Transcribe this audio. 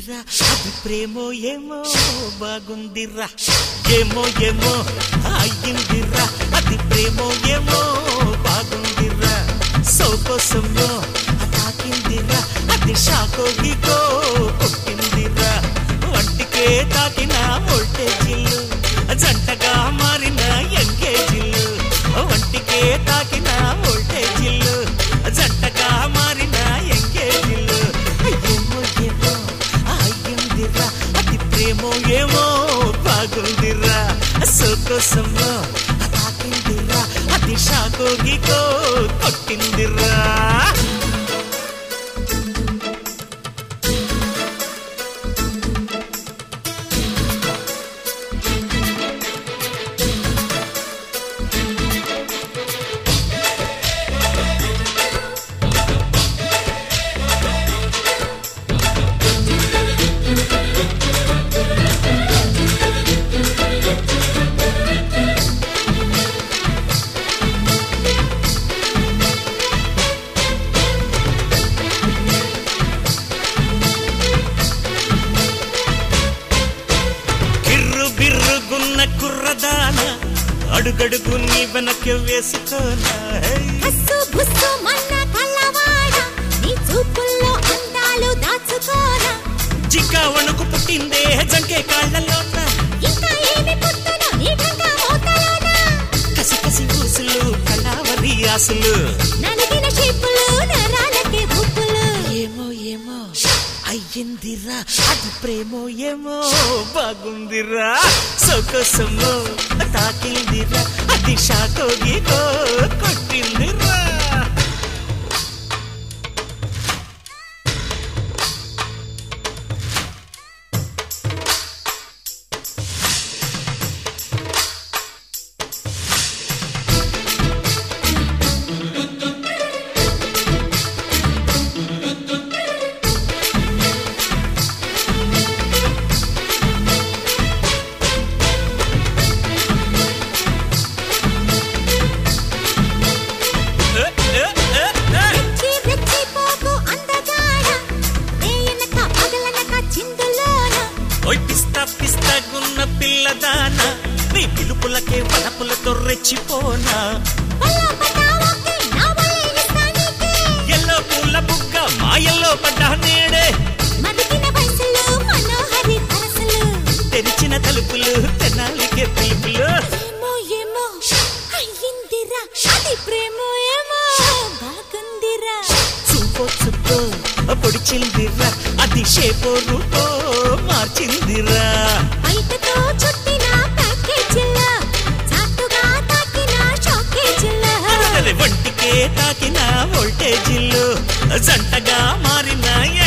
అయ్యిందిరా అది ప్రేమో ఏమో బాగుందిరా ఏమో ఏమో అయ్యిందిరా అది ప్రేమో ఏమో బాగుందిరా సోకోసమో తాకిందిరా అది షాకో గీకో కొట్టిందిరా వంటికే తాకిన వోల్టేజీలు జంటగా మారిన ఎంగేజీలు వంటికే తాకిన వోల్టేజీలు జంటగా మారిన ఎంగేజీలు ఏమో ఏమో అయ్యిందిరా అది ప్రేమో ఏమో బాగుందిరా సోకోసమో తాకిందిరా అది షాకో గీకో కొట్టిందిరా కిర్రు బిర్రుగున్న కుర్రదాన అడుగడుగు నీ వెనక్కి వేసుకోనా హే. హస్సు బుస్సు మన్న కళ్ళవాడ నీ చూపుల్లో అందాలు దాచుకోనా జింక వణుకు పుట్టిందే జంకే కాళ్ళలోన ఇంకా ఏమి పుట్టను నీ గంగ మోతలోనా కసి కసి ఊసులు కళావరి ఆశలు నలిగిన షేపులు నరాలకే బుప్పులు ఏమో ఏమో అయ్యిందిరా అది ప్రేమో ఏమో బాగుందిరా సొకసమో తాకిందిరా అది షాకో గీకో కొట్టిందిరా ఏ, ఏ, ఏ, ఏ. రెచ్చి రెచ్చిపోకు అందగాడ నేయనక పగలనక చిందులోన ఓయ్ పిస్తా పిస్తాగున్న పిల్లదాన నీ పిలుపులకే వలపులతో రెచ్చిపోనా వల్ల పడ్డావోకే నా వల్లే ఇస్తా నీకే ఎల్లో పూల బుగ్గ మాయల్లో పడ్డా నేడే మరిగిన వయసులో మనోహరి మనసులు తెరిచిన తలుపులు తెనాలికే పిలుపులు ఏమో ఏమో అయ్యిందిరా అది ప్రేమో ఏమో బాగుందిరా చూపో చూపో పొడిచిందిరా అది షేపో రూపో మార్చిందిరా బయటతో చుట్టిన ప్యాకేజీలా చాటుగా తాకిన షాకేజీలా అరగలి ఒంటికే తాకిన వోల్టేజీలు జంటగా మారిన